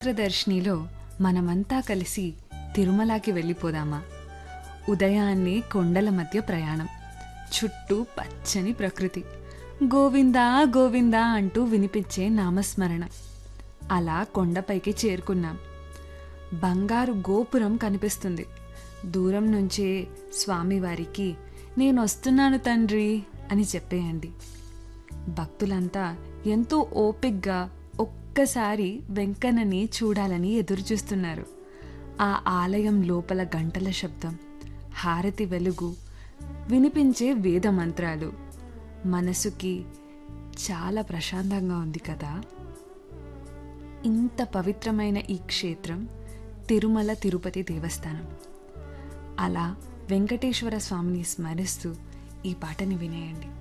చిత్రదర్శినిలో మనమంతా కలిసి తిరుమలకి వెళ్ళిపోదామా ఉదయాన్నే కొండల మధ్య ప్రయాణం చుట్టూ పచ్చని ప్రకృతి గోవిందా గోవిందా అంటూ వినిపించే నామస్మరణ అలా కొండపైకి చేరుకున్నాం బంగారు గోపురం కనిపిస్తుంది దూరం నుంచే స్వామివారికి నేను వస్తున్నాను తండ్రి అని చెప్పేయండి భక్తులంతా ఎంతో ఓపిగ్గా ఒక్కసారి వెంకన్నని చూడాలని ఎదురుచూస్తున్నారు ఆ ఆలయం లోపల గంటల శబ్దం హారతి వెలుగు వినిపించే వేద మంత్రాలు మనసుకి చాలా ప్రశాంతంగా ఉంది కదా ఇంత పవిత్రమైన ఈ క్షేత్రం తిరుమల తిరుపతి దేవస్థానం అలా వెంకటేశ్వర స్వామిని స్మరిస్తూ ఈ పాటని వినేయండి